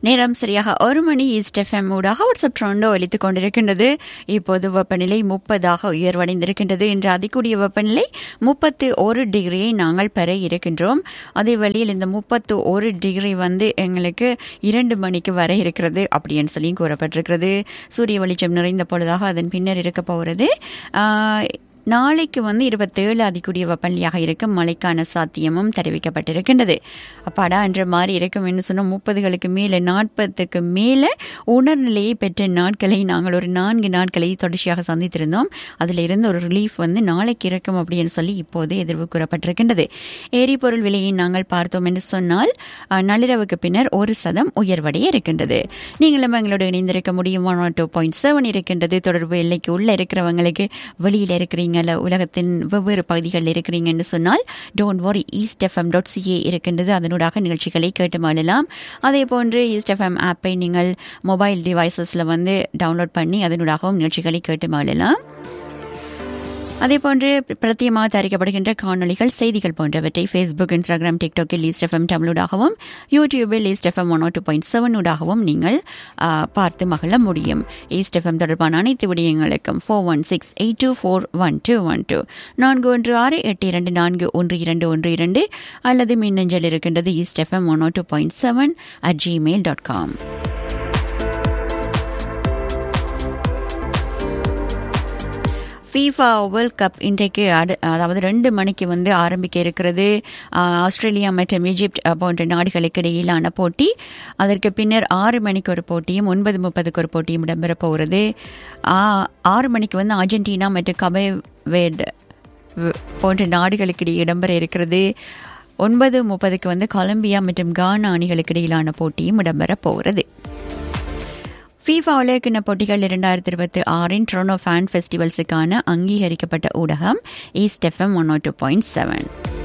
நேரம் சரியாக ஒரு மணி ஈஸ்ட் எஃப்எம் ஊடாக வாட்ஸ்அப் ட்ரோண்டோ ஒலித்துக் கொண்டிருக்கின்றது இப்போது வெப்பநிலை முப்பதாக உயர்வடைந்திருக்கின்றது இன்று அதிகூடிய வெப்பநிலை முப்பத்து ஒரு டிகிரியை நாங்கள் பெற இருக்கின்றோம் அதே வழியில் இந்த முப்பத்து ஒரு டிகிரி வந்து எங்களுக்கு இரண்டு மணிக்கு வர இருக்கிறது அப்படின்னு சொல்லி கூறப்பட்டிருக்கிறது சூரிய வெளிச்சம் நிறைந்த பொழுதாக அதன் பின்னர் இருக்க போகிறது ஆஹ், நாளைக்கு வந்து இருபத்தேழு அதிகூடிய வெப்பநிலையாக இருக்கும் மழைக்கான சாத்தியமும் தெரிவிக்கப்பட்டிருக்கின்றது அப்பாடா என்ற மாதிரி இருக்கும் என்று சொன்னால் முப்பதுகளுக்கு மேலே நாற்பதுக்கு மேலே உணர்நிலையை பெற்ற நாட்களை நாங்கள் ஒரு நான்கு நாட்களை தொடர்ச்சியாக சந்தித்திருந்தோம் அதில் இருந்து ஒரு ரிலீஃப் வந்து நாளைக்கு இருக்கும் அப்படின்னு சொல்லி இப்போது எதிர்வு கூறப்பட்டிருக்கின்றது எரிபொருள் விலையை நாங்கள் பார்த்தோம் என்று சொன்னால் அஹ், நள்ளிரவுக்கு பின்னர் ஒரு சதம் உயர்வடைய இருக்கின்றது நீங்களும் எங்களோட இணைந்திருக்க முடியும் ஒன் டூ பாயிண்ட் செவன் இருக்கின்றது தொடர்பு எல்லைக்கு உள்ள இருக்கிறவங்களுக்கு வெளியில் இருக்கிறீங்க இல்ல உலகத்தின் வெவ்வேறு பகுதிகளில் இருக்கிறீங்கன்னு சொன்னால் don't worry east FM dot CA இருக்கின்றது அதனூடாக நிகழ்ச்சிகளை கேட்டு மாளலாம் அதே போன்று ஈஸ்ட் எஃப்எம் ஆப்பை நீங்கள் மொபைல் டிவைசஸில் வந்து டவுன்லோட் பண்ணி அதனூடாகவும் நிகழ்ச்சிகளை கேட்டு மாளலாம் அதே போன்று பிரத்தியமாக தயாரிக்கப்படுகின்ற காணொளிகள் செய்திகள் போன்றவற்றை ஃபேஸ்புக் இன்ஸ்டாகிராம் டிக்டாக்கில் லீஸ்ட் எஃப்எம் தமிழூடாகவும் யூடியூபில் East FM one two point seven ஊடாகவும் நீங்கள் ஆ, பார்த்து மகிழ முடியும் ஈஸ்ட் எஃப்எம் தொடர்பான அனைத்து விடயங்களுக்கும் four one six eight two four one two one two நான்கு ஒன்று ஆறு எட்டு இரண்டு நான்கு ஒன்று இரண்டு ஒன்று இரண்டு அல்லது மின்னஞ்சல் இருக்கின்றது East FM one two point seven at Gmail dot com FIFA World Cup இன்றைக்கு அடு அதாவது ரெண்டு மணிக்கு வந்து ஆரம்பிக்க இருக்கிறது ஆஹ், ஆஸ்திரேலியா மற்றும் ஈஜிப்ட் அஹ், போன்ற நாடுகளுக்கு இடையிலான போட்டி அதற்கு பின்னர் ஆறு மணிக்கு ஒரு போட்டியும் ஒன்பது முப்பதுக்கு ஒரு போட்டியும் இடம்பெற போகிறது ஆ- ஆறு மணிக்கு வந்து அர்ஜென்டினா மற்றும் கபே வேட் போன்ற நாடுகளுக்கு இடையே இடம்பெற இருக்கிறது ஒன்பது முப்பதுக்கு வந்து கொலம்பியா மற்றும் கானா அணிகளுக்கு இடையிலான போட்டியும் இடம்பெற போகிறது ஃபீஃபா உலகக்கிண்ண போட்டிகள் இரண்டாயிரத்தி இருபத்தி ஆறின் ட்ரோனோ ஃபேன் ஃபெஸ்டிவல்ஸுக்கான அங்கீகரிக்கப்பட்ட ஊடகம் East FM one two point seven